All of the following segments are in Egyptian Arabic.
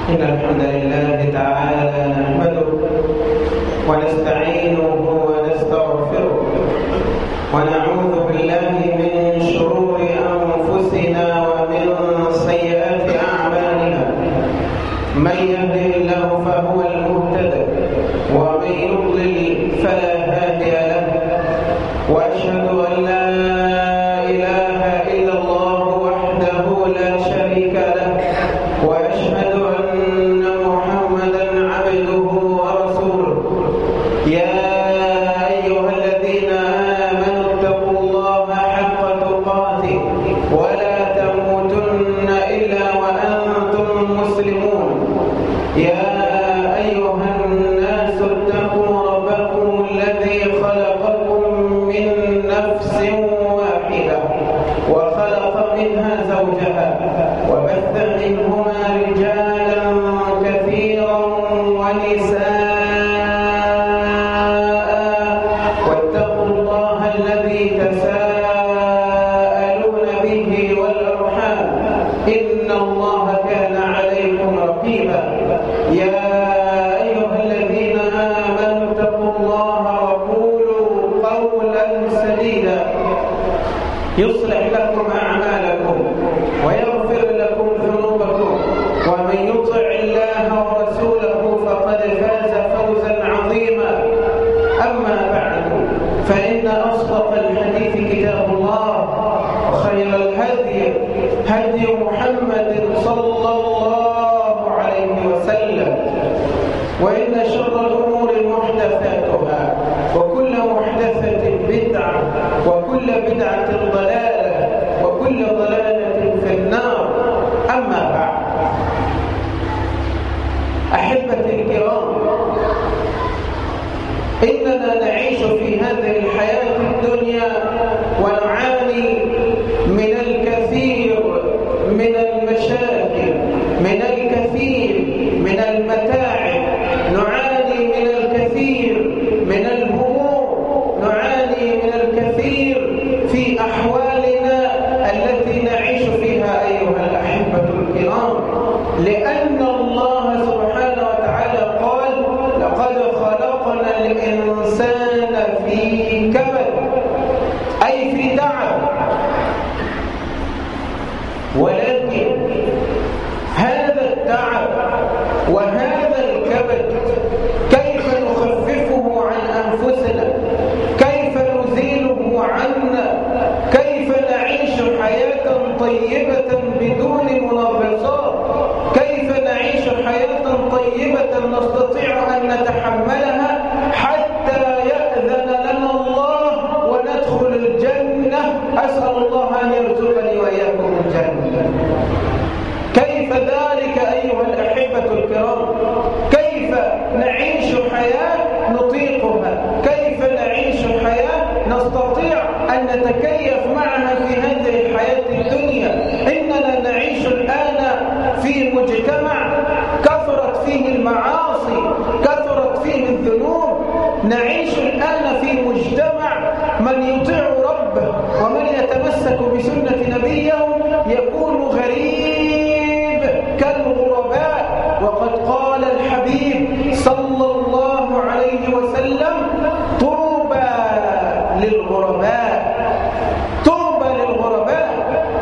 إن الحمد لله تعالى نحمده ونستعينه ونستغفره ونعوذ بالله من شرور أنفسنا ومن سيئات أعمالنا من يهده الله فهو المهتد ومن يضلل فلا هادي له وأشهد أن لا إله إلا الله وحده لا شريك له وأشهد أن محمدا عبده ورسوله يا أيها الذين آمنوا اتقوا الله حق تقاته ولا تموتن إلا وأنتم مسلمون يا أيها الناس اتقوا ربكم الذي خلقكم من نفس واحدة وخلق منها زوجها وبث منهما رجالا كثيرا ونساء واتقوا الله الذي تساءلون به والأرحام إن الله كان عليكم رقيبا يا أيها الذين آمنوا اتقوا الله وقولوا قولا سديدا يصلح لكم أعمالكم ويغفر لكم ذنوبكم ومن يطع الله ورسوله فقد فاز فوزا عظيما أما بعد فإن أصدق الحديث كتاب الله وخير الهدي هدي محمد صلى الله عليه وسلم وإن شر الأمور محدثاتها وكل محدثة بدعة وكل بدعة ضلالة وكل ضلالة في النار أما بعد أحبتي الكرام إننا نعيش في هذه الحياة الدنيا ونعاني من الكثير من المشاكل من الكثير من المتاعب نعاني من الكثير من الهموم نعاني من الكثير في أحوالنا التي نعيش فيها أيها الأحبة الكرام لأن الله سبحانه وتعالى قال لقد خلقنا الإنسان في كبد أي في تعب ولكن هذا التعب وهذا الكبد كيف نخففه عن أنفسنا كيف نزيله عنا كيف نعيش حياة طيبة بدون منغصات كيف نعيش حياة طيبة نستطيع أن نتحملها حتى يأذن لنا الله وندخل الجنة أسأل الله أن يرزقني وإياكم الجنة كيف ذلك أيها الأحبة الكرام كيف نعيش حياة نطيقها كيف نعيش حياة نستطيع أن نتكيف معها في هذه الحياة الدنيا إننا نعيش الآن في مجتمع كثرت فيه المعاصي كثرت فيه الذنوب نعيش الآن في مجتمع من يطيع ربه ومن يتمسك بسنة نبيه يكون غريب كالغرباء وقد قال الحبيب صلى الله عليه وسلم طوبى للغرباء طوبى للغرباء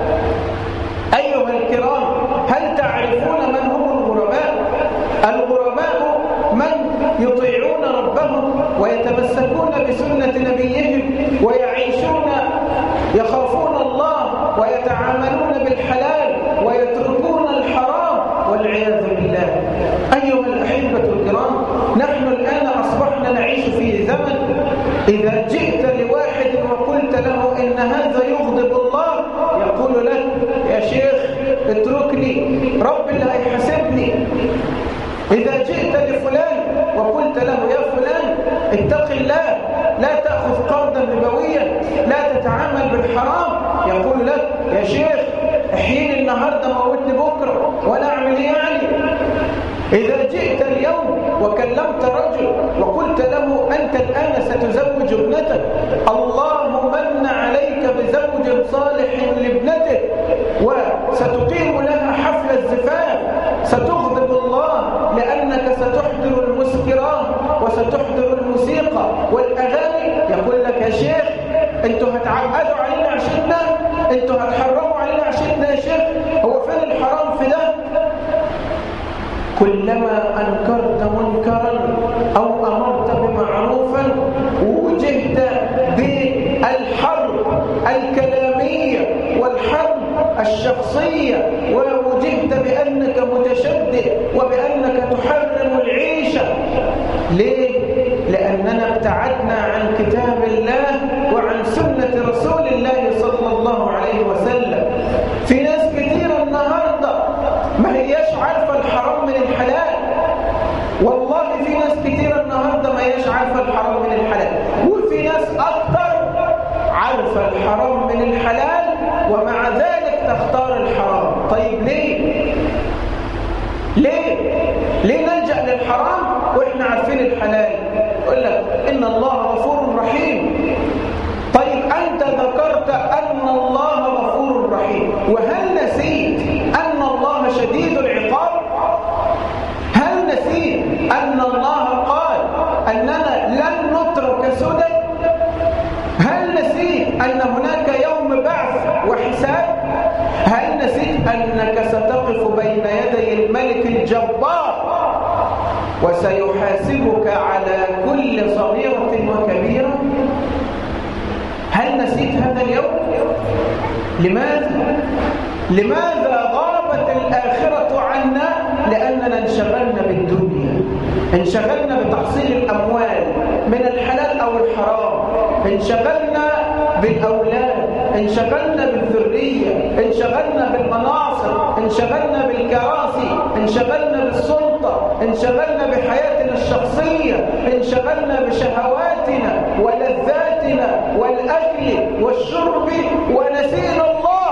أيها الكرام هل تعرفون من هم الغرباء؟ الغرباء من يطيعون ربهم ويتمسكون بسنة نبيهم ويعيشون يخافون الله ويتعاملون بالحلال ويتركون الحرام والعياذ بالله أيها الأحبة الكرام نحن الآن أصبحنا نعيش في زمن إذا جئت لواحد وقلت له إن هذا يغضب الله يقول لك يا شيخ اتركني رب اللي هيحاسبني إذا جئت لفلان وقلت له يا فلان اتق الله لا تأخذ قرضا ربويا لا تتعامل بالحرام يقول لك يا شيخ احييني النهاردة موتني بكرة ولا أعمل إيه يعني إذا جئت اليوم وكلمت رجل وقلت له أنت الآن ستزوج ابنتك الله من عليك بزوج صالح لابنتك وستقيم لها حفل الزفاف ستغضب الله وستحضر الموسيقى والأغاني يقول لك يا شيخ انتوا هتعقدوا علينا عشتنا انتوا هتحرموا علينا عشتنا يا شيخ هو فين الحرام في ده كلما أنكرت منكرا أو أمرت بمعروفا وجهت بالحرب الكلامية والحرب الشخصية ووجهت بأنك متشدد وبأنك تحرم العيشة ليه؟ لأننا ابتعدنا عن كتاب الله وعن سنة رسول الله صلى الله عليه وسلم في ناس كثيرة النهاردة ما هياش عارفة الحرام من الحلال والله في ناس كثيرة النهاردة ما هياش عارفة الحرام من الحلال وفي ناس أكثر عارفة الحرام من الحلال ومع ذلك تختار الحرام طيب ليه؟ ليه؟ ليه نلجأ للحرام وإحنا عارفين الحلال؟ يقول لك إن الله غفور رحيم طيب أنت ذكرت أن الله غفور رحيم وهل نسيت أن الله شديد العقاب؟ هل نسيت أن الله قال أننا لن نترك سدى؟ هل نسيت أن هناك يوم بعث وحساب؟ هل نسيت أنك ستقف بين يدي الملك الجبار وسيحاسبك على كل صغيرة وكبيرة؟ هل نسيت هذا اليوم؟ لماذا؟ لماذا غابت الآخرة عنا؟ لأننا انشغلنا بالدنيا انشغلنا بتحصيل الأموال من الحلال أو الحرام انشغلنا بالأولاد انشغلنا بالذرية انشغلنا بالمناصب انشغلنا بالكراسي انشغلنا بالسلطة انشغلنا بحياتنا الشخصية انشغلنا بشهواتنا ولذاتنا والأكل والشرب ونسينا الله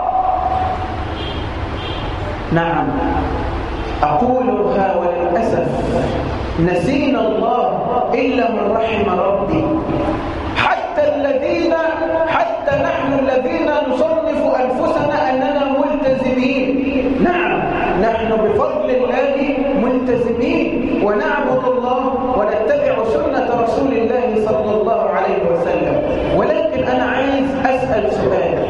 نعم أقولها وللأسف نسينا الله إلا من رحم ربي حتى الذين حتى نحن الذين نصنف أنفسنا أننا ملتزمين نعم نحن بفضل الله ملتزمين ونعبد الله ونتبع سنة رسول الله صلى الله عليه وسلم ولكن أنا عايز أسأل سؤال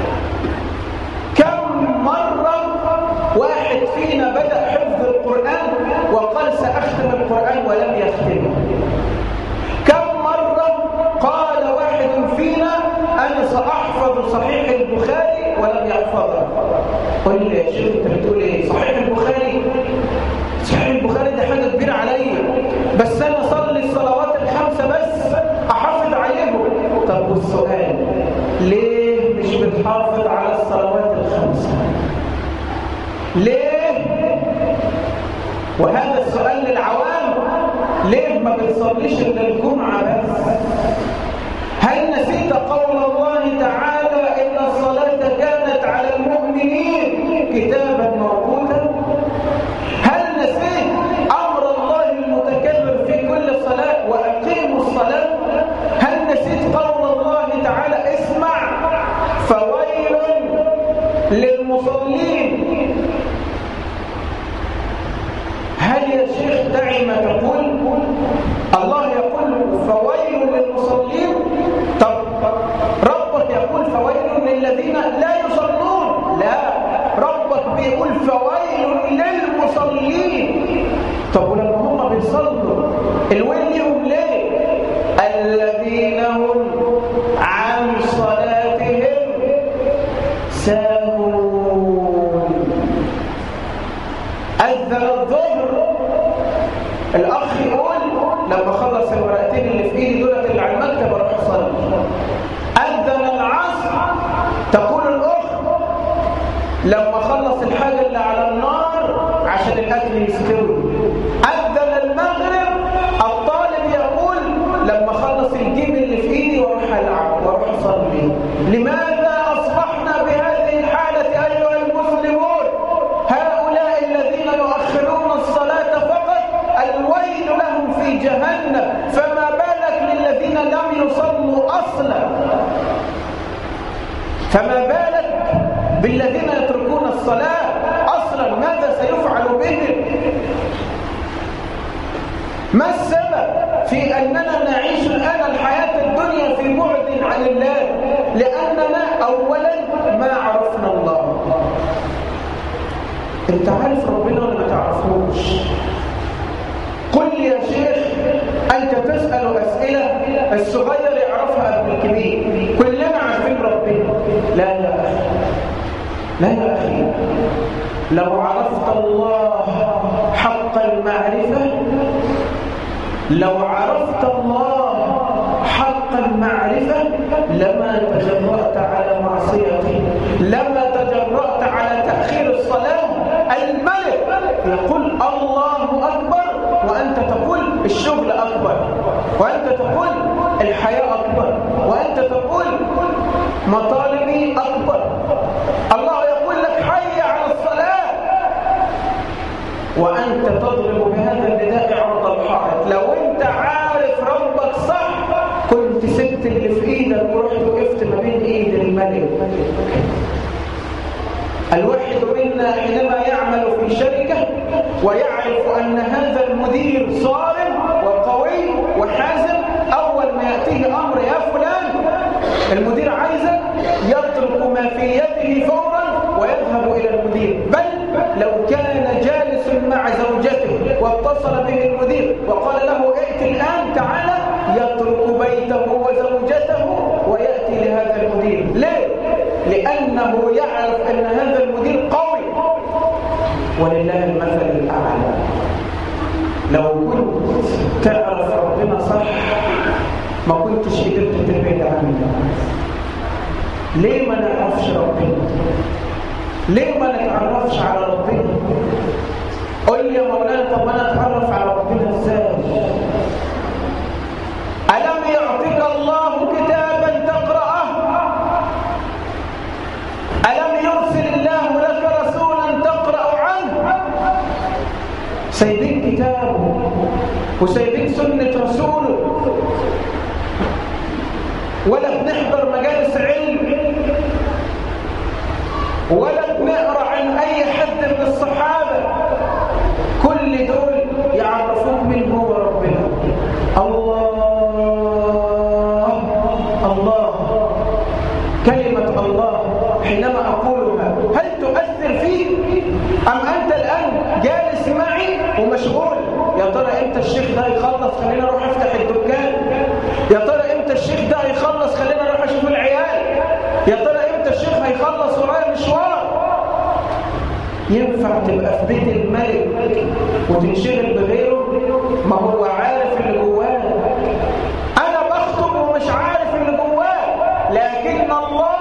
كم مرة واحد فينا بدأ حفظ القرآن وقال سأختم القرآن ولم يختمه كم مرة قال واحد فينا أنا سأحفظ صحيح البخاري ولم يحفظه قل لي يا شيخ أنت بتقول إيه صحيح البخاري صحيح البخاري ده حاجة كبيرة عليا بس أنا أصلي الصلوات الخمسة بس أحافظ عليهم طب والسؤال ليه مش بتحافظ على الصلوات الخمسة ليه وهذا السؤال للعوام ليه ما بتصليش الا الجمعه بس هل نسيت قول الله تعالى ان الصلاه كانت على المؤمنين كتابا موجودا هل نسيت امر الله المتكبر في كل صلاه واقيموا الصلاه هل نسيت قول الله تعالى اسمع فويل للمصلين هل يا شيخ دعي ما تقول الله يقول فويل للمصلين طب ربك يقول فويل للذين لا يصلون لا ربك بيقول فويل للمصلين طب ولما هم بيصلوا الويل ليهم ليه الذين هم عن صلاتهم ساهون أذن الظهر الأخ يقول لما خلص الورقتين اللي في إيدي دولت اللي على المكتب أروح أصلي أذن العصر تقول الأخت لما خلص الحاجة اللي على النار عشان الأكل يستوي أذن المغرب الطالب يقول لما خلص الجيم اللي في إيدي وأروح ألعب وأروح أصلي لماذا أصبحنا بهذه الحالة أيها المسلمون هؤلاء الذين يؤخرون الصلاة فقط الويل لهم في جهنم فما بالك للذين لم يصلوا أصلا فما بالك بالذين يتركون الصلاة أصلا ماذا سيفعل بهم ما السبب في أننا نعيش الآن الحياة الدنيا في بعد عن الله لأننا أولا ما عرفنا الله انت عارف ربنا ولا ما تعرفوش قل يا شيخ أنت تسأل أسئلة الصغير يعرفها قبل الكبير كلنا عارفين ربنا لا يا أخي لا يا أخي لو عرفت الله حق المعرفة لو عرفت الله حق المعرفة لما تجرأت على معصيته لما تجرأت على تأخير الصلاة الملك يقول الله أكبر وأنت تقول الشغل أكبر وأنت تقول الحياة أكبر وأنت تقول مطالبي أكبر الله يقول لك حي على الصلاة وأنت تضرب بهذا النداء عرض الحائط لو أنت عارف ربك صح كنت سبت اللي في إيدك ورحت وقفت ما بين إيد الملك الواحد منا حينما يعمل في شركة ويعرف أن هذا المدير صارم وقوي وحازم أول ما يأتيه أمر يا فلان المدير عايزك يترك ما في يده فورا ويذهب إلى المدير بل لو كان جالس مع زوجته واتصل به المدير وقال له ائت الآن تعالى يترك بيته وزوجته ويأتي لهذا المدير ليه؟ لأنه يعرف أن هذا المدير قوي ولله المثل الأعلى لو كنت تعرف ربنا صح ما كنتش قدرت تبعد عنه ليه ما نعرفش ربنا ليه ما نتعرفش على ربنا قل لي يا مولانا طب انا اتعرف على ربنا ازاي الم يعطيك الله كتابا تقراه الم يرسل الله لك رسولا تقرا عنه سايبين كتابه وسايبين سنه رسوله ولا بنحضر مجالس علم ولا بنقرا عن اي حد من الصحابه كل دول يعرفوك من هو ربنا الله الله كلمه الله حينما اقولها هل تؤثر فيك ام انت الان جالس معي ومشغول يا ترى امتى الشيخ ده يخلص خلينا اروح افتح الدكان يا ترى امتى الشيخ ده هيخلص خلينا اروح اشوف العيال يا ترى امتى الشيخ هيخلص ورايا مشوار ينفع تبقى في بيت الملك وتنشغل بغيره ما هو عارف اللي جواه انا بخطب ومش عارف اللي جواه لكن الله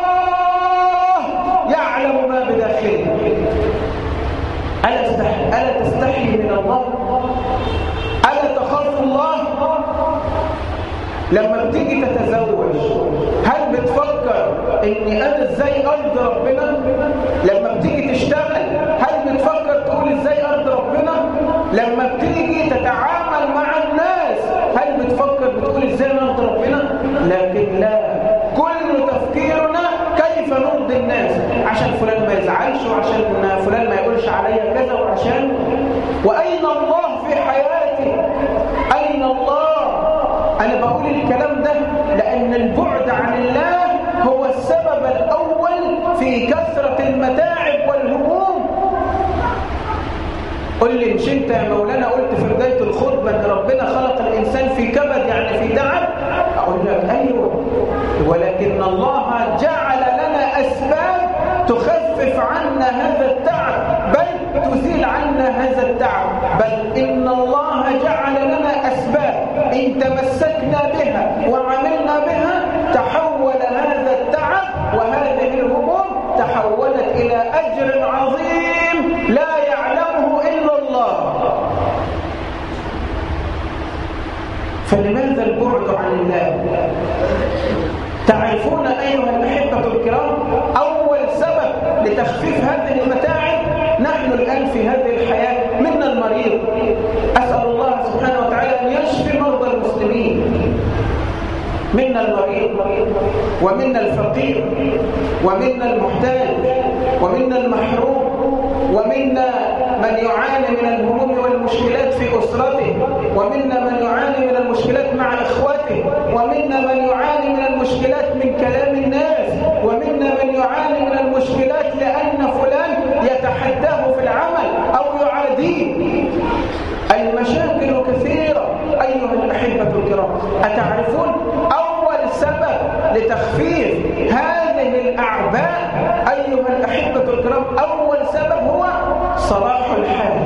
يعلم ما بداخله الا تستحي الا تستحي من الله الا تخاف الله لما بتيجي تتزوج هل بتفكر اني انا ازاي ارضي ربنا لما بتيجي تشتغل هل بتفكر تقول ازاي ارضي ربنا لما بتيجي تتعامل مع الناس هل بتفكر بتقول ازاي نرضي ربنا لكن لا كل تفكيرنا كيف نرضي الناس عشان فلان ما يزعلش وعشان فلان ما يقولش عليا كذا وعشان واين الله في حياتي اين الله أنا بقول الكلام ده لأن البعد عن الله هو السبب الأول في كثرة المتاعب والهموم قل لي مش انت يا مولانا قلت في بداية الخطبة ان ربنا خلق الإنسان في كبد يعني في تعب أقول لك أيوة ولكن الله جعل لنا أسباب تخفف عنا هذا التعب بل تزيل عنا هذا التعب بل إن الله جعل لنا أسباب إن تمسكنا بها وعملنا بها تحول هذا التعب وهذه الهموم تحولت إلى أجر عظيم لا يعلمه إلا الله فلماذا البعد عن الله تعرفون أيها الأحبة الكرام أول سبب لتخفيف هذه المتاعب نحن الآن في هذه الحياة منا المريض أسأل الله سبحانه وتعالى أن يشفي مرضى المسلمين منا المريض ومنا الفقير ومنا المحتاج ومنا المحروم ومنا من يعاني من الهموم والمشكلات في في أسرته ومنا من يعاني من المشكلات مع إخوته ومنا من يعاني من المشكلات من كلام الناس ومنا من يعاني من المشكلات لأن فلان يتحداه في العمل أو يعاديه المشاكل كثيرة أيها الأحبة الكرام أتعرفون أول سبب لتخفيف هذه الأعباء أيها الأحبة الكرام أول سبب هو صلاح الحال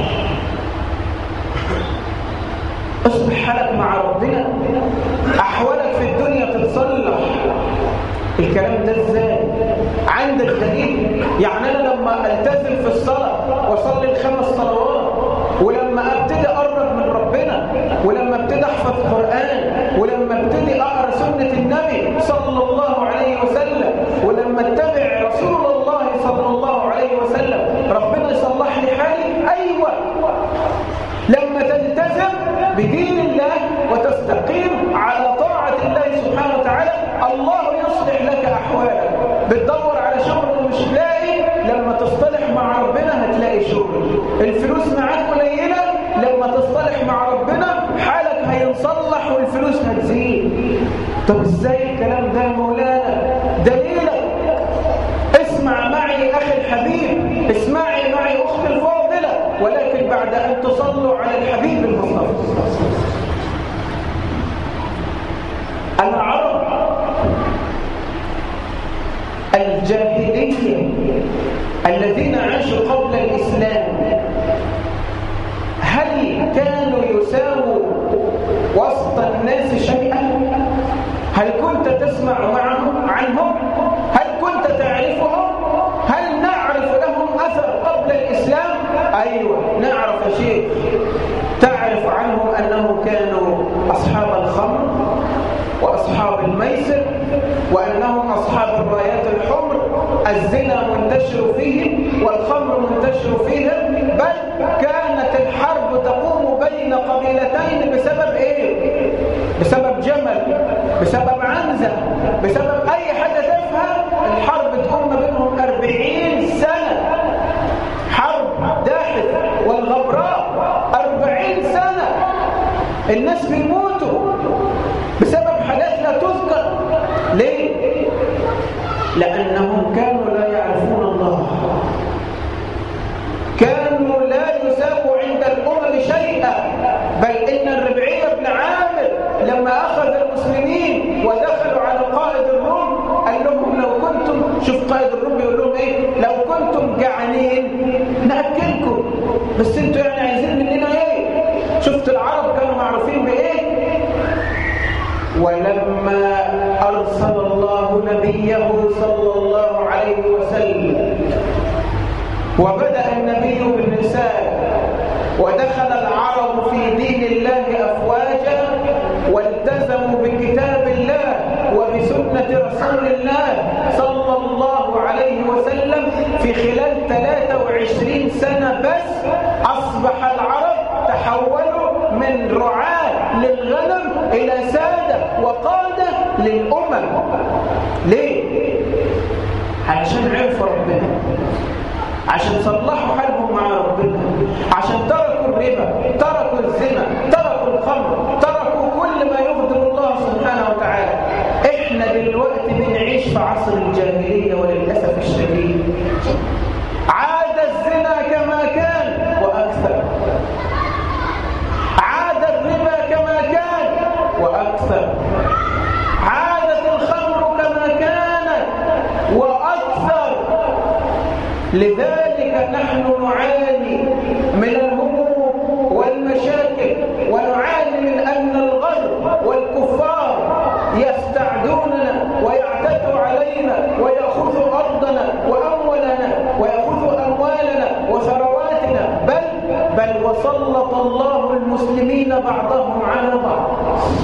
اصبح حالك مع ربنا أحوالك في الدنيا تتصلح الكلام ده ازاي عندك دليل يعني انا لما التزم في الصلاه واصلي الخمس صلوات ولما ابتدي اقرب من ربنا ولما ابتدي احفظ قران ولما ابتدي اقرا سنه النبي صلى الله عليه وسلم ولما اتبع رسول الله صلى الله عليه وسلم ربنا يصلح لي حالي ايوه لما تلتزم بدين الله وتستقيم على طاعه الله سبحانه وتعالى الله يصلح لك احوالك بتدور على شغل ومش لاقي لما تصطلح مع ربنا هتلاقي شغل الفلوس معاك قليله لما تصطلح مع ربنا حالك هينصلح والفلوس هتزيد طب ازاي الكلام ده يا مولانا دليلك اسمع معي اخي الحبيب اسمعي معي اختي الفاضله ولكن بعد ان تصلوا على الحبيب المصطفى العرب الجاهلية الذين عاشوا قبل الإسلام هل كانوا يساووا وسط الناس شيئا؟ هل كنت تسمع معهم عنهم؟ هل كنت تعرفهم؟ هل نعرف لهم أثر قبل الإسلام؟ أيوة نعرف يا شيخ تعرف عنهم أنهم كانوا أصحاب الخمر وأصحاب الميسر وأنهم أصحاب الرايات الحمر الزنا منتشر فيهم والخمر منتشر فيهم بل كانت الحرب تقوم بين قبيلتين بسبب إيه؟ بسبب جمل بسبب عنزة بسبب أي حاجة تفهم الحرب تقوم بينهم أربعين سنة حرب داحل والغبراء أربعين سنة الناس بيموتوا بسبب حاجات لا تذكر ليه؟ لأنهم كانوا لا يعرفون الله كانوا لا يساووا عند الأمم شيئا بل إن الربعي بن عامر لما أخذ المسلمين ودخلوا على قائد الروم قال لهم لو كنتم شوف قائد الروم يقول لهم إيه لو كنتم جعانين نأكلكم بس انتوا يعني عايزين مننا إيه شفت العرب كانوا معروفين بإيه ولما أرسل الله نبيه صلى الله عليه وسلم وبدأ النبي بالرسالة ودخل العرب في دين الله أفواجا والتزموا بكتاب الله وبسنة رسول الله صلى الله عليه وسلم في خلال 23 سنة بس أصبح العرب تحولوا من رعاة للغنم إلى سادة وقادة للأمم ليه؟ علشان عرفوا ربنا عشان صلحوا حالهم مع ربنا عشان تركوا الربا تركوا الزنا تركوا الخمر تركوا كل ما يغضب الله سبحانه وتعالى احنا دلوقتي بنعيش في عصر الجاهلية وللأسف الشديد عاد الزنا كما كان وأكثر عاد الربا كما كان وأكثر عادت الخمر كما كانت وأكثر لذلك نحن نعاني من الهموم والمشاكل ونعاني من أن الغرب والكفار يستعدوننا ويعتدوا علينا ويأخذوا أرضنا وأموالنا ويأخذوا أموالنا وثرواتنا بل بل وسلط الله المسلمين بعضهم على بعض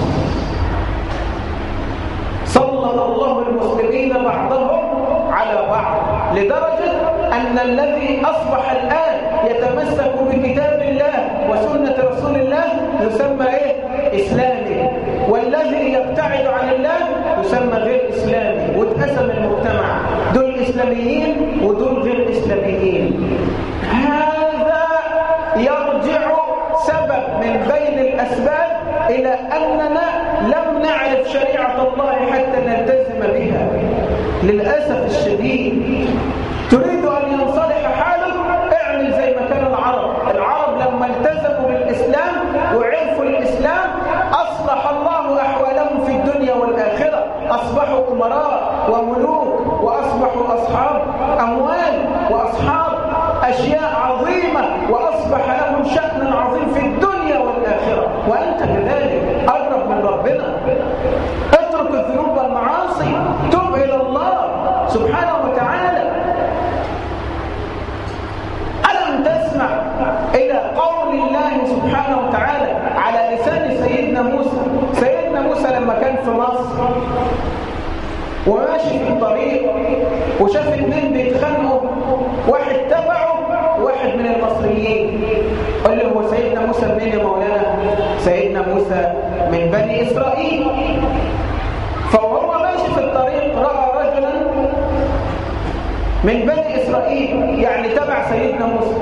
سلط الله المسلمين بعضهم على بعض لدرجة أن الذي أصبح الآن يتمسك بكتاب الله وسنة رسول الله يسمى إيه؟ إسلامي والذي يبتعد عن الله يسمى غير إسلامي واتقسم المجتمع دول إسلاميين ودول غير إسلاميين هذا يرجع سبب بين الأسباب إلى أننا لم نعرف شريعة الله حتى نلتزم بها للأسف الشديد تريد أن ينصلح حالك اعمل زي ما كان العرب العرب لما التزموا بالإسلام وعرفوا الإسلام أصلح الله أحوالهم في الدنيا والآخرة أصبحوا أمراء وملوك وأصبحوا أصحاب أموال وأصحاب أشياء عظيمة وأصبح لهم شأن عظيم في الدنيا والآخرة وأنت كذلك أقرب من ربنا اترك الذنوب والمعاصي تب إلى الله سبحانه وتعالى ألم تسمع إلى قول الله سبحانه وتعالى على لسان سيدنا موسى سيدنا موسى لما كان في مصر وماشي في الطريق وشاف اثنين بيتخانقوا واحد تبعه واحد من المصريين قال له هو سيدنا موسى منين يا مولانا سيدنا موسى من بني اسرائيل فهو ماشي في الطريق راى رجلا من بني اسرائيل يعني تبع سيدنا موسى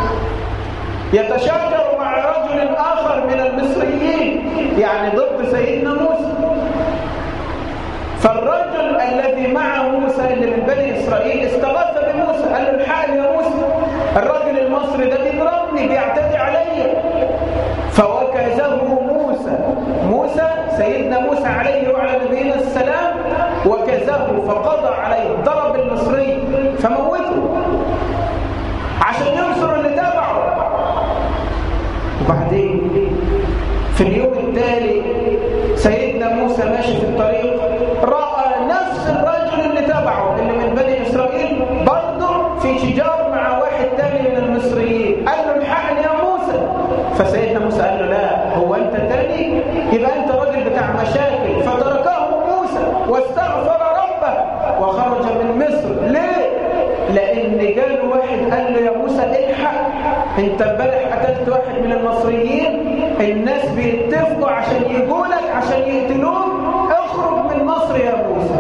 يتشاجر مع رجل اخر من المصريين يعني ضد سيدنا موسى فالرجل الذي مع موسى اللي من بني إسرائيل استغاث بموسى قال له الحقني يا موسى الراجل المصري ده بيضربني بيعتدي عليا فوكزه موسى موسى سيدنا موسى عليه وعلى نبينا السلام وكزه فقضى عليه ضرب المصري فموته عشان ينصر اللي تبعه وبعدين في اليوم التالي سيدنا موسى ماشي في الطريق رأى نفس الرجل اللي تبعه اللي من بني إسرائيل برضه في شجار مع واحد تاني من المصريين قال له الحقني يا موسى فسيدنا موسى قال له لا هو أنت تاني يبقى أنت راجل بتاع مشاكل فتركه موسى واستغفر ربه وخرج من مصر ليه؟ لأن جاله واحد قال له يا موسى الحق انت امبارح قتلت واحد من المصريين الناس بيتفقوا عشان يجوا لك عشان يقتلوك اخرج من مصر يا موسى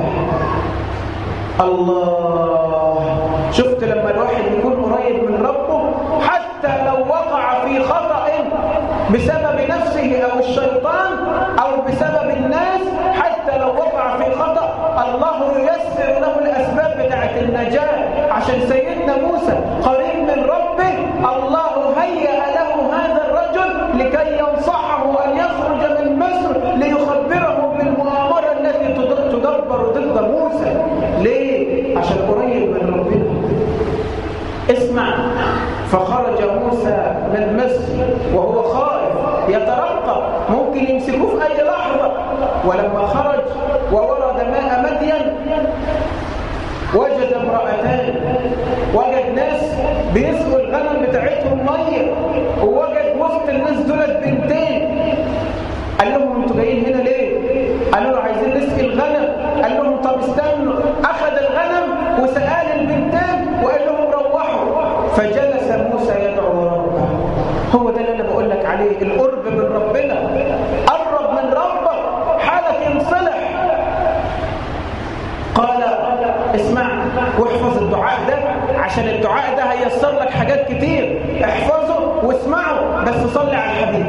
الله شفت لما الواحد يكون قريب من ربه حتى لو وقع في خطأ بسبب نفسه أو الشيطان أو بسبب الناس حتى لو وقع في خطأ الله ييسر له الأسباب بتاعت النجاة عشان سيدنا موسى قريب من ربه الله هيأ له هذا الرجل لكي ينصحه أن يخرج من مصر ليخبره بالمؤامرة التي تدبر ضد موسى ليه؟ عشان قريب من ربنا اسمع فخرج موسى من مصر وهو خائف يترقب ممكن يمسكوه في أي لحظة ولما خرج وورد ماء مدين وجد امرأتان وجد ناس بيسقوا الغنم بتاعتهم ميه ووجد وسط الناس دولت بنتين قال لهم انتوا جايين هنا ليه؟ قالوا له عايزين نسقي الغنم قال لهم طب استنوا اخذ الغنم وسقى البنتين وقال لهم روحوا فجلس موسى يدعو ربه هو ده اللي انا بقول لك عليه القرب من ربنا قرب من ربك حالك ينصلح قال اسمع واحفظ الدعاء ده عشان الدعاء ده هيسر لك حاجات كتير احفظه واسمعه بس صلي على الحبيب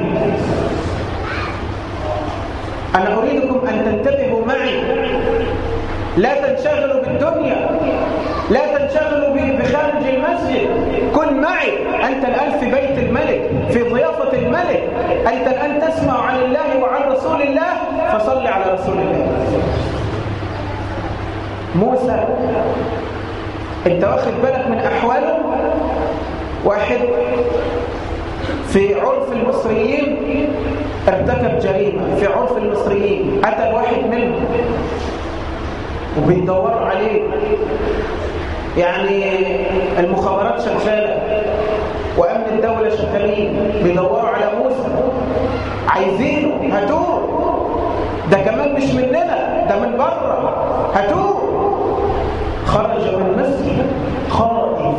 أنا أريدكم أن تنتبهوا معي لا تنشغلوا بالدنيا لا تنشغلوا بخارج المسجد كن معي أنت الآن في بيت الملك في ضيافة الملك أنت الآن تسمع عن الله وعن رسول الله فصل على رسول الله موسى انت واخد بالك من أحواله واحد في عرف المصريين ارتكب جريمة في عرف المصريين قتل واحد منهم وبيدوروا عليه يعني المخابرات شغالة وأمن الدولة شغالين بيدوروا على موسى عايزينه هاتوه ده كمان مش مننا ده من بره هاتوه خرج من مصر خائف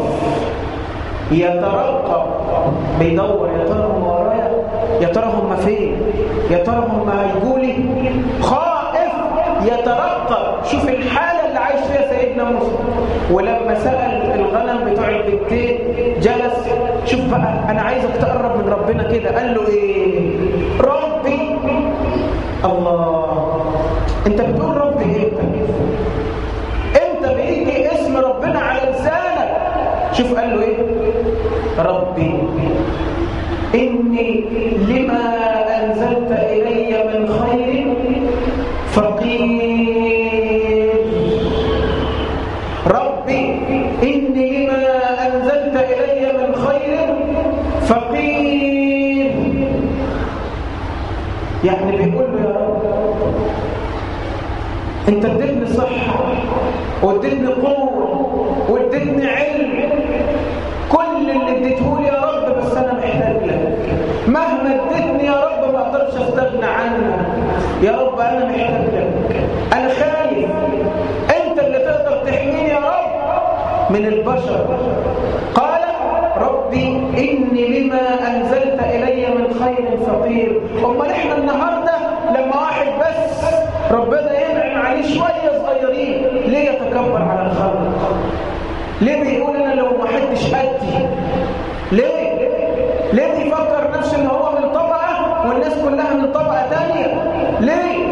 يترقب بيدور يا ترى هم ورايا يا ترى هم فين يا ترى هم هيجولي خائف يترقب شوف الحالة اللي عايش فيها سيدنا موسى ولما سأل الغنم بتوع البنتين جلس شوف بقى أنا عايزك تقرب من ربنا كده قال له إيه شوف قال له ايه ربي إني لما أنزلت إلي من خير فقير ربي إني لما أنزلت إلي من خير فقير يعني بيقول له يا رب انت اديتني صحة واديتني قوة واديتني علم كل اللي اديتهولي يا رب بس انا محتاج لك مهما اديتني يا رب ما اقدرش استغنى عنك يا رب انا محتاج لك انا خايف انت اللي تقدر تحميني يا رب من البشر قال ربي إني لما أنزلت إلي من خير فقير أمال إحنا النهاردة لما واحد بس ربنا ينعم عليه شوية صغيرين ليه يتكبر على الخلق ليه بيقول أنا لو ما حدش قدي ليه ليه بيفكر نفسه إن هو من طبقة والناس كلها من طبقة تانية ليه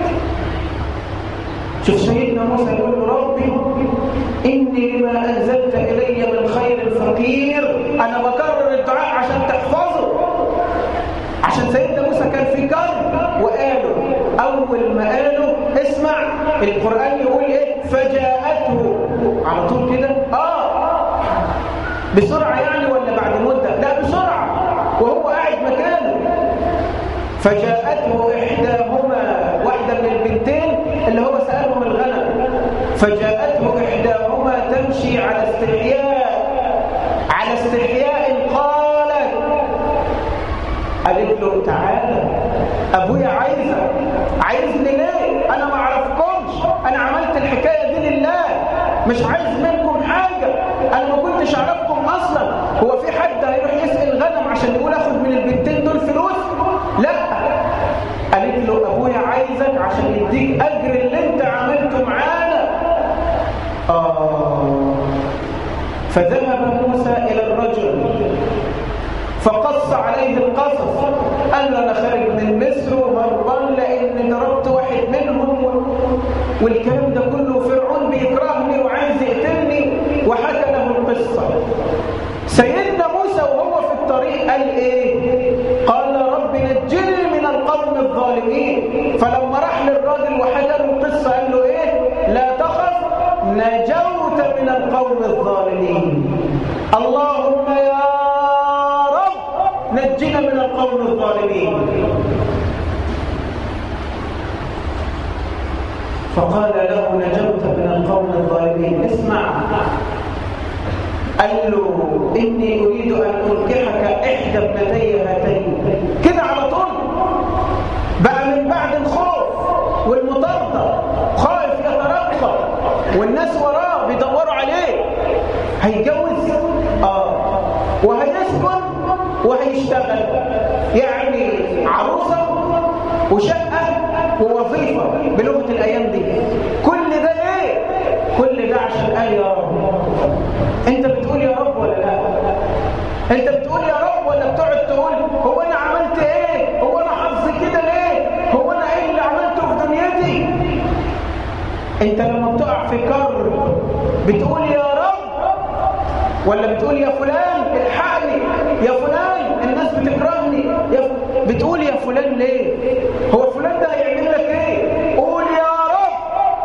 شوف سيدنا موسى يقول له ربي إني لما أنزلت إلي من خير فقير أنا بكرر الدعاء عشان تحفظه عشان سيدنا موسى كان في كرب وقاله أول ما قاله اسمع القرآن يقول إيه فجاءته على طول كده آه بسرعة يعني ولا بعد مدة لا بسرعة وهو قاعد مكانه فجاءته إحداهما واحدة من البنتين اللي هو سألهم الغنم فجاءته إحداهما تمشي على استحياء على استحياء قالت قالت له تعالى أبويا عايزك عايزني ليه أنا ما أعرفكمش أنا عملت الحكاية دي لله مش عايز منكم حاجة أنا ما كنتش أعرفكم أصلا هو في حد هيروح يسأل غنم عشان يقول أخد من البنتين دول فلوس لا قالت له أبويا عايزك عشان يديك أجر اللي أنت عملته معانا آه فذهب موسى إلى الرجل فقص عليه القصص قال له أنا خارج من مصر وهربان لأن ضربت واحد منهم والكلام ده كله فرعون بيكرهني وعايز يقتلني وحكى له القصة سيدنا موسى وهو في الطريق قال إيه؟ قال رب نجني من القوم الظالمين فلما راح للراجل وحكى له القصة قال له إيه؟ لا تخف نجوت من القوم الظالمين اللهم يا رب نجنا من القوم الظالمين فقال له نجوت من القوم الظالمين اسمع قال له إني أريد أن أنكحك إحدى ابنتي هاتين كده على طول بقى من بعد الخوف والمطاردة خائف يترقب والناس وراه بيدوروا عليه هيجوز اه وهيسكن وهيشتغل يعني عروسة وشقة ووظيفة بلغة الأيام دي كل ده ليه؟ كل ده عشان قال يا رب انت بتقول يا رب ولا لا انت بتقول يا رب ولا بتقعد تقول هو انا عملت ايه هو انا حظي كده ليه هو انا ايه اللي عملته في دنيتي انت لما بتقع في كرب بتقول يا رب ولا بتقول يا فلان الحقني يا فلان الناس بتكرهني يا ف... بتقول يا فلان ليه هو فلان ده هيعمل لك ايه قول يا رب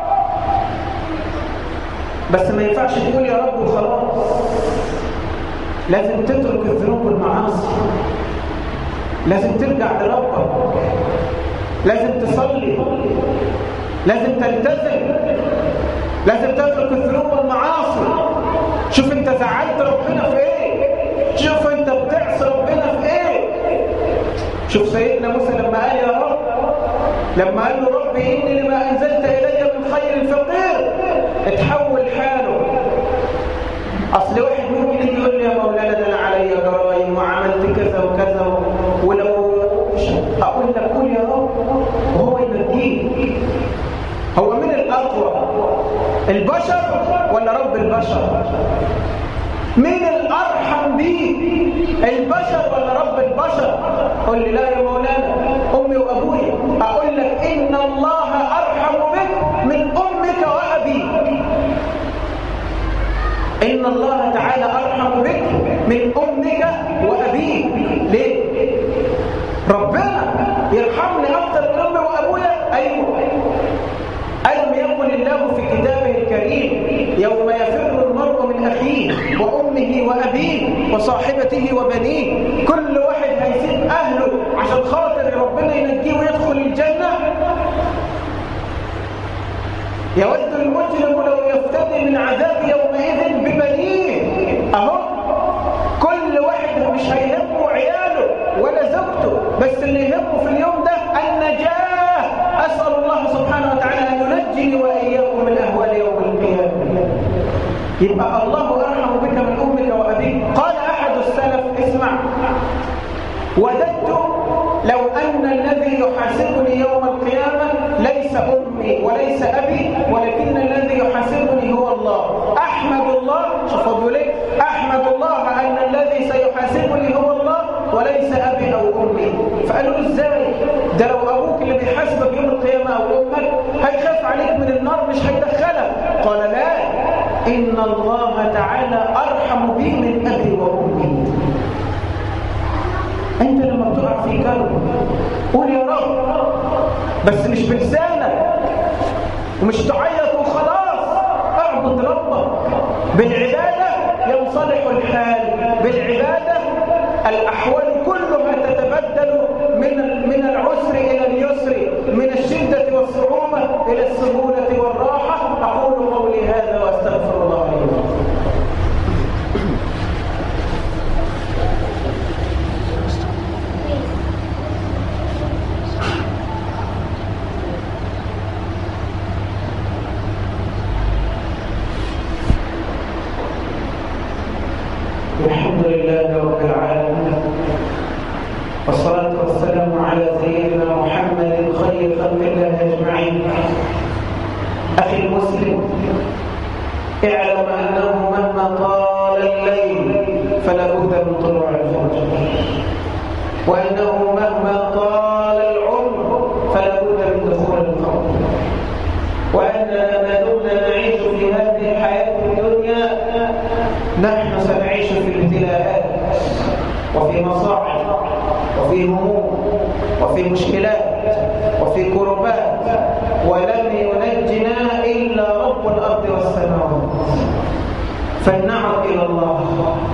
بس ما ينفعش تقول يا رب وخلاص لازم تترك الذنوب والمعاصي لازم ترجع لربك لازم تصلي لازم تلتزم لازم تترك الذنوب والمعاصي شوف انت زعلت ربنا في ايه شوف انت بتعصي ربنا في ايه شوف سيدنا موسى لما قال يا رب لما قال له ربي اني لما انزلت الي من خير فقير اتحول حاله اصل واحد ممكن يجي يقول لي يا مولانا ده انا عليا جرايم وعملت كذا وكذا ولو اقول لك قول يا رب وهو ينجيك هو من الاقوى البشر ولا رب البشر مين الارحم بيك البشر ولا رب البشر قل لي لا يا مولانا امي وابويا اقول لك ان الله ارحم بك من امك وابيك ان الله تعالى ارحم من أمك وأبيك ليه؟ ربنا يرحمني أكثر من أمي وأبويا أيوه ألم يقل الله في كتابه الكريم يوم يفر المرء من أخيه وأمه وأبيه وصاحبته وبنيه كل واحد هيسيب أهله عشان خاطر ربنا ينجيه ويدخل الجنة يود المجرم لو يفتدي من عذاب يومئذ ببنيه أهو كل واحد مش هيهمه عياله ولا زوجته بس اللي يهمه في اليوم ده النجاة أسأل الله سبحانه وتعالى أن ينجي وإياكم من أهوال يوم القيامة يبقى الله أرحم بك من أمك وأبيك قال أحد السلف اسمع وددت لو أن الذي يحاسبني يوم القيامة ليس أمي وليس أبي ولكن الذي يحاسبني هو الله أحمد الله شوفوا ليه أحمد الله أن الذي سيحاسبني هو الله وليس أبي أو أمي فقالوا إزاي ده لو أبوك اللي بيحاسبك يوم القيامة أو أمك هيخاف عليك من النار مش هيدخلك قال لا إن الله تعالى أرحم بي من أبي وأمي أنت لما بتقع في كرب قول يا رب بس مش بلسانك ومش تعيط وخلاص اعبد ربك بالعبادة ينصلح الحال بالعبادة الأحوال كلها تتبدل من من العسر إلى اليسر من الشدة والصعوبة إلى السهولة والراحة أقول قولي هذا وأستغفر الله لي الحمد لله رب العالمين والصلاة والسلام على سيدنا محمد خير خلق الله أجمعين أخي المسلم اعلم أنه مهما طال الليل فلا بد من طلوع الفجر وأنه مهما طال العمر فلا بد من دخول القبر وأننا ما دمنا نعيش في هذه الحياة الدنيا نحن سنعيش في الابتلاءات وفي مصاعب وفي هموم وفي مشكلات وفي كربات ولم ينجنا إلا رب الأرض والسماوات فلنعد إلى الله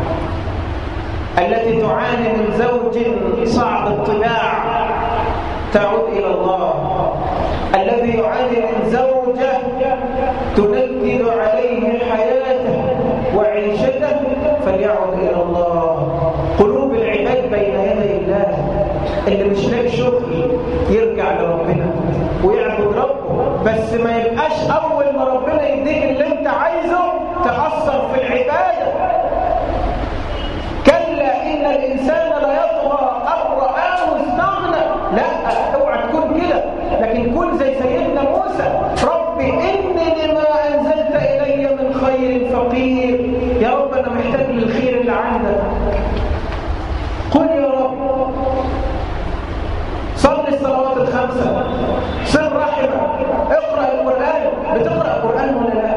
التي تعاني من زوج صعب الطباع تعود إلى الله الذي يعاني من زوجة تنكد عليه حياته وعيشته فليعد إلى الله قلوب العباد بين يدي الله اللي مش لاقي شغل يرجع لربنا ويعبد ربه بس ما يبقاش أول ما ربنا يديك اللي انت عايزه تأثر في العبادة كلا إن الإنسان لا يطغى أن رآه استغنى لا اوعى تكون كده لكن كن زي سيدنا موسى ربي إني لما أنزلت إلي من خير فقير يا رب أنا محتاج للخير اللي عندك قل يا رب صلي الصلوات الخمسة صل رحمك اقرأ القرآن بتقرأ القرآن ولا لا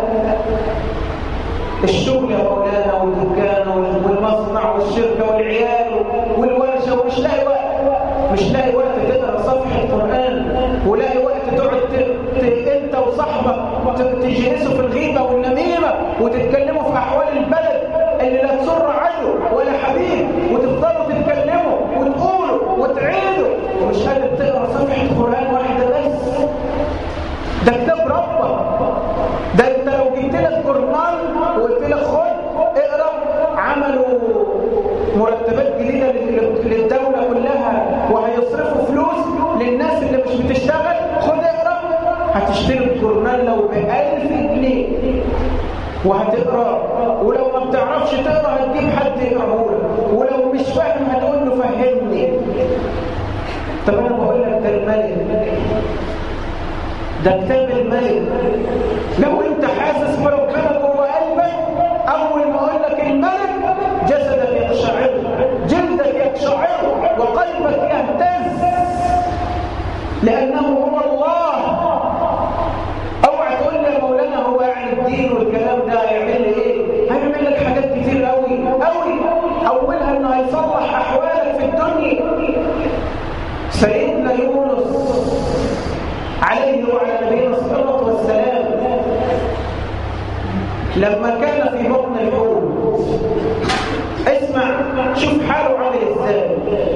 الشغل يا مولانا والدكان والمصنع والشركة والعيال والورشة ومش لاقي وقت مش لاقي وقت تقرا صفحة قرآن ولاقي وقت تقعد ت... ت... انت وصاحبك تجلسوا في الغيبة والنميمة وتتكلموا في أحوال البلد اللي لا تسر عدو ولا حبيب وتفضلوا تتكلموا وتقولوا وتعيدوا ومش قادر تقرا صفحة قرآن واحدة بس ده كتاب ربك ده انت لو جبت لك جورنال وقلت لك خد اقرا عملوا مرتبات جديده للدوله كلها وهيصرفوا فلوس للناس اللي مش بتشتغل خد اقرا هتشتري الجورنال لو ب 1000 جنيه وهتقرا ولو ما بتعرفش تقرا هتجيب حد يقراه لك ولو مش فاهم هتقول له فهمني طب انا بقول لك ده الملك ده كتاب الملك لو انت حاسس بربنا جوه قلبك اول ما اقول لك الملك جسدك يقشعر جلدك يقشعر وقلبك يهتز لانه هو الله اوعى تقول لي يا مولانا هو يعني الدين والكلام ده هيعمل لي ايه هيعمل لك حاجات كتير قوي قوي او هيصلح أحوالك في الدنيا سيدنا يونس عليه وعلى نبينا الصلاة والسلام لما كان في بطن الحوت اسمع شوف حاله عامل ازاي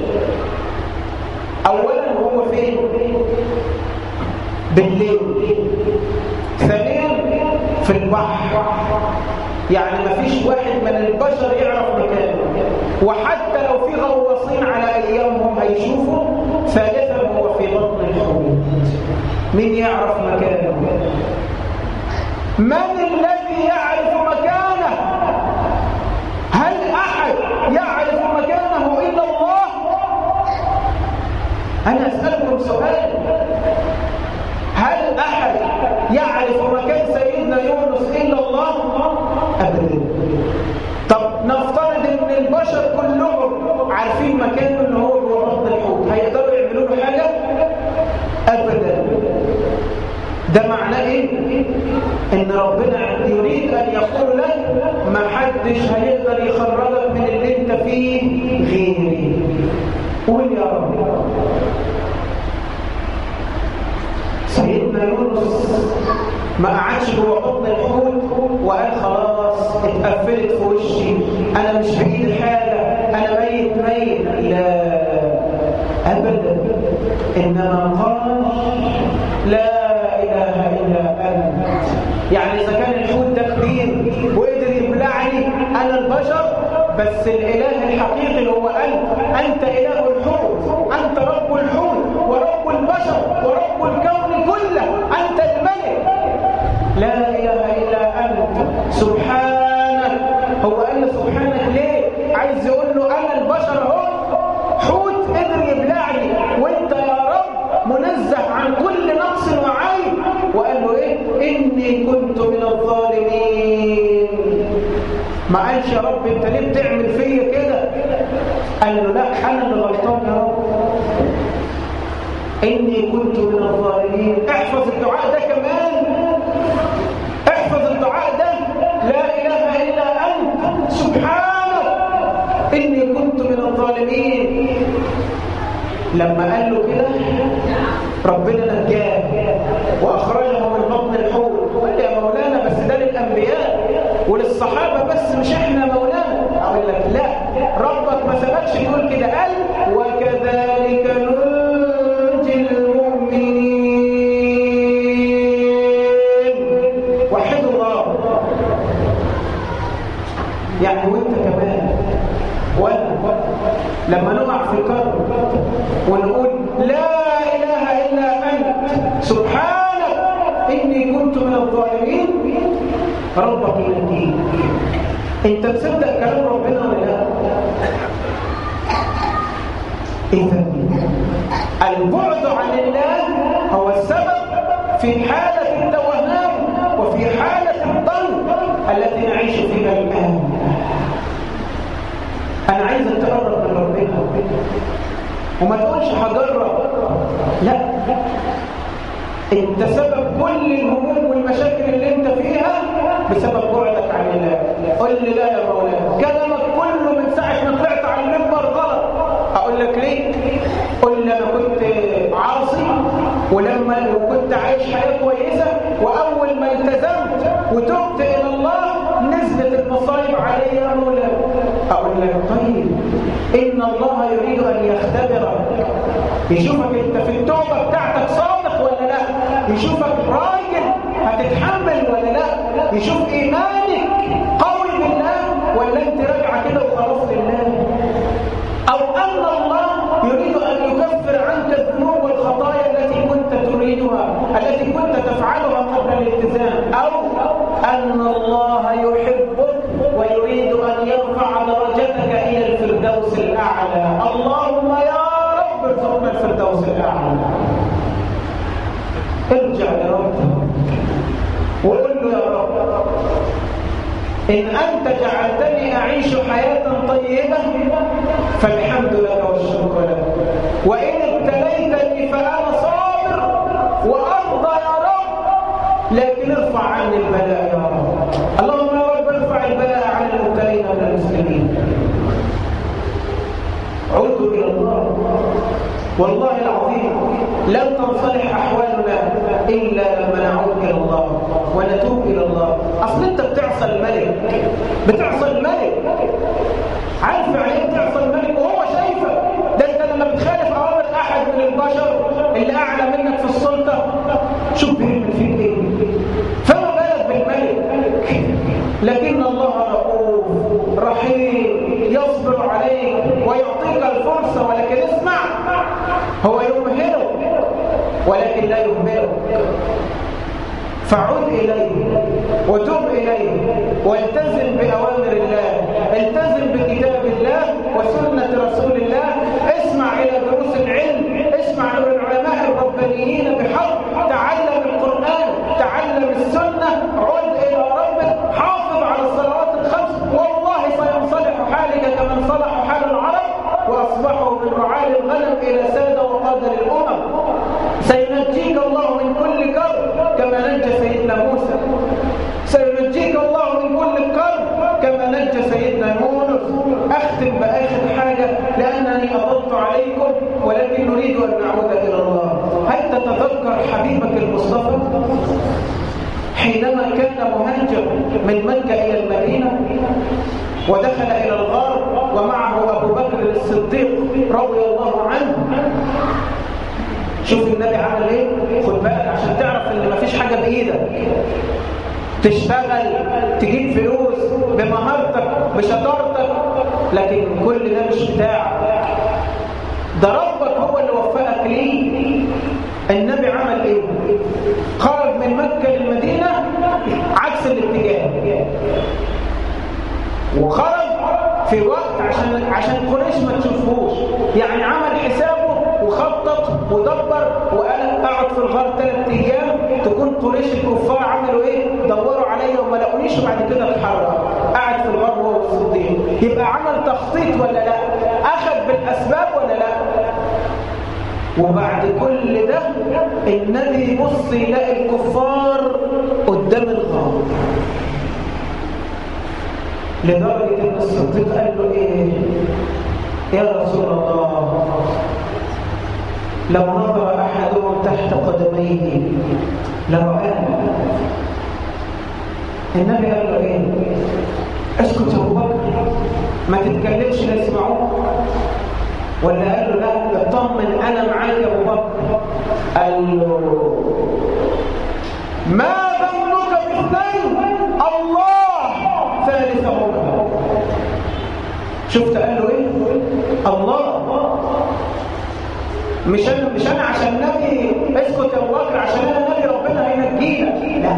اولا هو فين بالليل ثانيا في البحر يعني ما فيش واحد من البشر يعرف مكانه وحتى لو في غواصين على ايامهم هيشوفوا ثالثا هو في بطن الحوت مين يعرف مكانه من الذي يعرف مكانه هل احد يعرف مكانه الا الله انا اسالكم سؤال هل احد يعرف مكان سيدنا يونس الا الله ابدا طب نفترض ان البشر كلهم عارفين مكانه ان هو جوه بطن الحوت هيقدروا يعملوا له حاجه ابدا ده معناه ايه ان ربنا يريد ان يقول لك ما حدش هيقدر يخرجك من اللي انت فيه غيري قول يا رب سيدنا يونس ما قعدش جوه بطن الحوت وقال خلاص اتقفلت في وشي انا مش بايدي حاجه انا ميت ميت لا ابدا انما قال لا اله الا انت يعني اذا كان الحوت ده كبير وقدر يبلعني انا البشر بس الاله الحقيقي اللي هو انت انت اله الحوت انت رب الحوت ورب البشر ورب الكون كله انت الملك لا اله الا انت سبحانك هو قال سبحانك ليه عايز يقول له انا البشر اهو حوت قدر يبلعني وانت يا رب منزه عن كل نقص وعيب وقال له ايه اني كنت من الظالمين ما قالش يا رب انت ليه بتعمل فيا كده قال له لا انا اللي غلطان يا رب اني كنت من الظالمين احفظ الدعاء ده كمان احفظ الدعاء ده لا اله الا انت سبحانك اني كنت من الظالمين لما قال له كده ربنا نجاه واخرجه من بطن الحوت قال يا مولانا بس ده للانبياء وللصحابه بس مش احنا مولانا اقول لك لا ربك ما سبقش تقول كده قال وكذلك ننجي المؤمنين وحدوا الله يعني وانت كمان وانا لما نقع في كرب ونقول لا اله الا انت سبحانك اني كنت من الظالمين ربك يهديك انت تصدق كلام ربنا ولا لا اذا البعد عن الله هو السبب في حاله التوهان وفي حاله الضنك التي نعيش فيها الان انا عايزك تقرب من ربنا وما تقولش هجرب لا انت سبب كل الهموم والمشاكل اللي انت فيها بسبب بعدك عن الله قل لي لا يا مولانا كلامك كله من ساعه ما طلعت على المنبر غلط اقول لك ليه قل لي انا كنت عاصي ولما وكنت عايش حياه كويسه واول ما التزمت وتبت الى الله نزلت المصايب علي يا مولانا اقول لك طيب ان الله يريد ان يختبرك يشوفك انت في التوبه بتاعتك صادق ولا لا يشوفك راجل هتتحمل ولا لا يشوف ايمانك قوي بالله ولا انت راجعه كده وخلاص لله او ان الله يريد ان يكفر عنك الذنوب والخطايا التي كنت تريدها التي كنت تفعلها قبل الالتزام او ان الله يحبك ويريد ان يرفع درجتك الى الفردوس الاعلى اللهم يا رب ارزقنا الفردوس الاعلى ارجع لربك وقل له يا رب إن أنت جعلتني أعيش حياة طيبة فالحمد لك والشكر لك وإن ابتليتني فأنا صابر وأرضى يا رب لكن ارفع عني البلاء يا رب اللهم يا رب ارفع البلاء عن المبتلين من المسلمين والله العظيم لن تنصلح أحوالنا إلا لما نعود إلى الله ونتوب إلى الله أصل أنت بتعصى الملك بتعصى الملك عارف يعني ايه بتعصى الملك وهو شايفك ده أنت لما بتخالف أوامر أحد من البشر اللي أعلى منك في السلطة شوف بيعمل فيك إيه فما بالك بالملك لكن الله رؤوف رحيم يصبر عليك ويعطيك الفرصة ولكن اسمع هو يمهلك ولكن لا يهملك فعد إليه وتب إليه والتزم بأوامر الله التزم بكتاب الله وسنة رسول الله اسمع إلى دروس العلم اسمع إلى العلماء الربانيين بحق تعلم القرآن تعلم السنة عد إلى ربك حافظ على الصلوات الخمس والله سينصلح حالك كمن صلح حال العرب وأصبحوا من رعاة الغنم إلى سادة وقادة الأمم سينجيك الله من كل كرب كما نجى سيدنا موسى سينجيك الله من كل كرب كما نجى سيدنا يونس أختم بآخر حاجة لأنني أطلت عليكم ولكن نريد أن نعود إلى الله هل تتذكر حبيبك المصطفى حينما كان مهاجر من مكة إلى المدينة ودخل إلى الغار ومعه أبو بكر الصديق رضي الله عنه شوف النبي عمل ايه خد بالك عشان تعرف ان مفيش حاجه بايدك تشتغل تجيب فلوس بمهارتك بشطارتك لكن كل ده مش بتاعك ده ربك هو اللي وفقك ليه النبي عمل ايه خرج من مكه للمدينه عكس الاتجاه وخرج في وقت عشان عشان قريش ما تشوفوش يعني عمل حسابه وخطط ودبر وقال اقعد في الغار ثلاث ايام تكون قريش الكفار عملوا ايه دوروا عليا وما لقونيش وبعد كده اتحرك قعد في الغار وهو الصديق يبقى عمل تخطيط ولا لا اخذ بالاسباب ولا لا وبعد كل ده النبي يبص يلاقي الكفار قدام الغار لدرجة ان الصديق قال له ايه يا رسول الله لو نظر احدهم تحت قدميه لرآنا النبي قال له ايه اسكت يا ابو بكر ما تتكلمش لا يسمعوك ولا قال له لا اطمن انا معاك يا ابو بكر قال له ما ظنك باثنين الله ثالثهما شفت قال له ايه الله مش انا مش انا عشان نبي اسكت يا ابو بكر عشان انا نبي ربنا هينجينا لا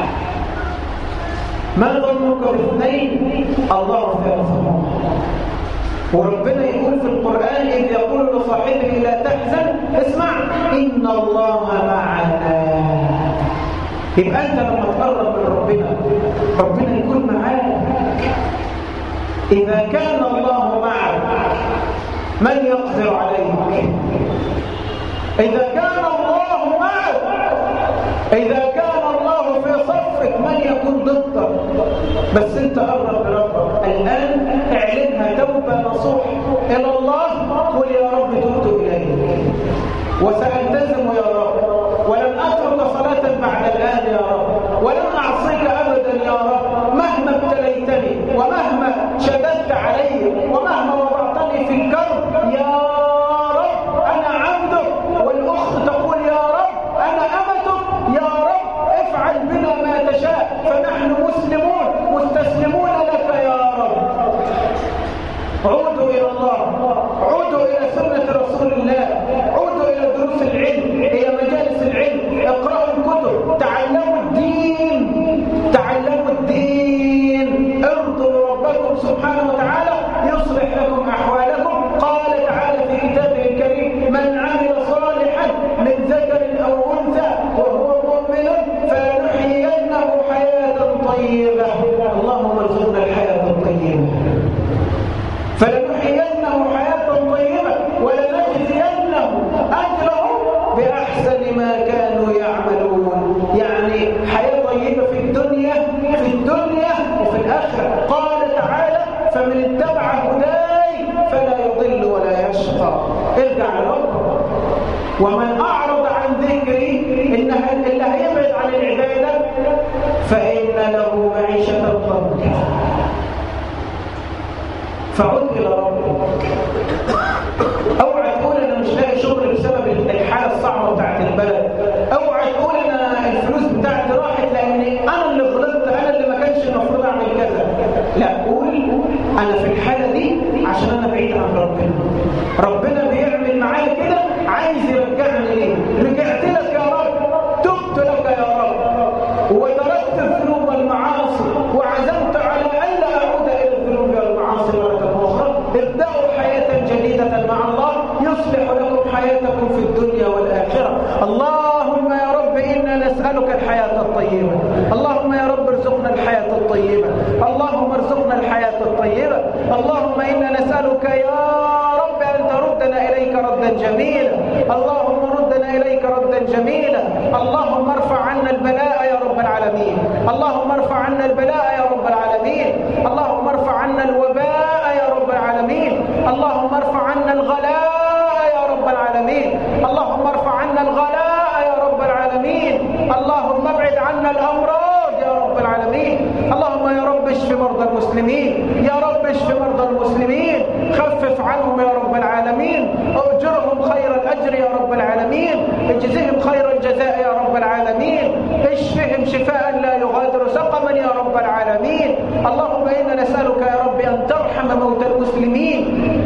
ما ظنك باثنين الله ثالثهما وربنا يقول في القرآن إذ يقول لصاحبه لا تحزن اسمع إن الله معنا يبقى أنت لما تقرب من ربنا ربنا يكون معاك إذا كان الله معك من يقدر عليك إذا كان الله معك إذا كان الله في صفك من يكون ضدك بس انت قرب لربك الآن اعلنها توبة نصوح إلى الله قل يا رب تبت إليك وسألتزم يا رب ولن أترك صلاة بعد الآن يا رب ولن أعصيك أبدا يا رب مهما ابتليتني ومهما شددت علي ومهما وضعتني في الكرب يا رب أنا عبدك والأخت تقول يا رب أنا أمتك يا رب افعل بنا ما تشاء فنحن مسلمون مستسلمون لك يا رب عودوا إلى الله عودوا إلى سنة رسول الله عودوا إلى دروس العلم إلى مجالس العلم اقرأوا الكتب تعلموا الدين تعلموا الدين ارضوا ربكم سبحانه وتعالى يصلح لكم أحوالكم قال تعالى في كتابه الكريم من عمل صالحا من ذكر أو أنثى وهو مؤمن فلنحيينه حياة طيبة اللهم ارزقنا الحياة الطيبة فلنحيينه حياة طيبة ولنجزينهم أجرهم بأحسن ما كانوا يعملون يعني حياة طيبة في الدنيا في الدنيا وفي الآخرة قال تعالى فمن اتبع هداي فلا يضل ولا يشقى ارجع لربك ومن أعرض عن ذكري إنها اللي هيبعد عن العبادة فإن له معيشة ضنكا فعد إلى ربك اوعى تقول انا مش لاقي شغل بسبب الحاله الصعبه بتاعت البلد اوعى تقول انا الفلوس بتاعتي راحت لاني انا اللي غلطت انا اللي ما كانش المفروض اعمل كذا لا قول انا في الحاله دي عشان انا بعيد عن ربنا ربنا بيعمل معايا كده عايز يرجعني ليه رجعت لك يا رب تبت لك يا رب وتركت الذنوب والمعاصي وعزمت على الا اعود الى الذنوب والمعاصي مره اخرى ابداوا حياه جديده مع الله يصلح لكم حياتكم في الدنيا والاخره اللهم يا رب انا نسالك الحياه الطيبه اللهم يا رب ارزقنا الحياه الطيبه اللهم ارزقنا الحياه الطيبه اللهم انا نسالك يا رب ان تردنا اليك ردا جميلا اللهم ردنا اليك ردا جميلا اللهم ارفع عنا البلاء يا رب العالمين اللهم ارفع عنا البلاء يا رب العالمين اللهم ارفع عنا الوباء يا رب العالمين اللهم ارفع عنا الغلاء يا رب العالمين اللهم ارفع عنا الغلاء يا رب العالمين اللهم ابعد عنا الامراض يا رب العالمين اللهم يا رب اشف مرضى المسلمين يا رب اشف مرضى المسلمين خفف عنهم يا رب العالمين اجرهم خير الاجر يا رب العالمين اجزهم خير الجزاء يا رب العالمين اشفهم شفاء لا يغادر سقما يا رب العالمين اللهم انا نسالك يا رب ان ترحم موتى المسلمين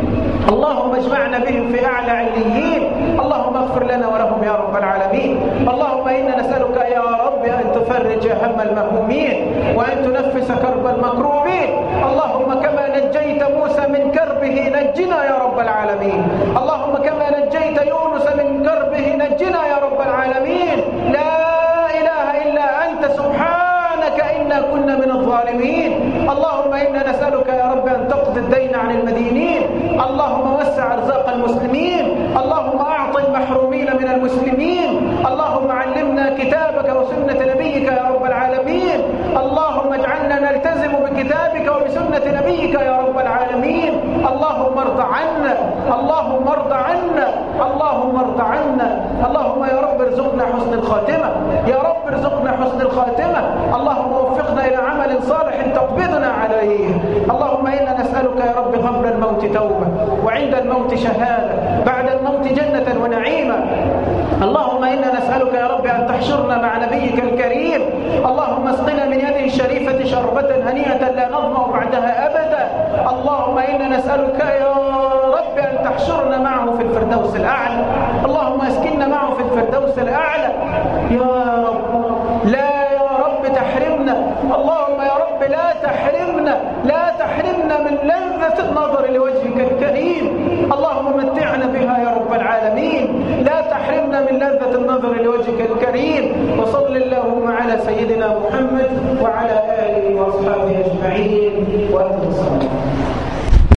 اللهم اجمعنا بهم في اعلى عليين اللهم اغفر لنا ولهم يا رب العالمين اللهم انا نسالك يا رب ان تفرج هم المهمومين وان تنفس كرب المكروبين اللهم كما نجيت موسى من كربه نجنا يا رب العالمين اللهم كما نجيت يونس من كربه نجنا يا رب العالمين لا اله الا انت سبحانك انا كنا من الظالمين اللهم انا نسالك يا رب ان تقضي الدين عن المدينين اللهم وسع ارزاق المسلمين اللهم اعط المحرومين من المسلمين اللهم علمنا كتابك وسنه نبيك يا رب العالمين اللهم اجعلنا نلتزم بكتابك وبسنه نبيك يا رب العالمين اللهم ارض عنا اللهم ارض عنا اللهم ارض عنا اللهم يا رب ارزقنا حسن الخاتمه يا رب ارزقنا حسن الخاتمه اللهم وفقنا الى عمل صالح تقبضنا عليه اللهم انا نسالك يا رب قبل الموت توبه وعند الموت شهاده بعد الموت جنه ونعيما اللهم انا نسالك يا رب ان تحشرنا مع نبيك الكريم اللهم اسقنا من يده الشريفه شربه هنيئه لا نظما بعدها ابدا اللهم انا نسالك يا رب ان تحشرنا معه في الفردوس الاعلى اللهم اسكننا معه في الفردوس الاعلى يا رب لا يا رب تحرمنا اللهم يا رب لا تحرمنا لا تحرمنا من لذة النظر لوجهك الكريم اللهم متعنا بها يا رب العالمين لا تحرمنا من لذة النظر لوجهك الكريم وصل اللهم على سيدنا محمد وعلى آله وأصحابه أجمعين وأنت الصلاة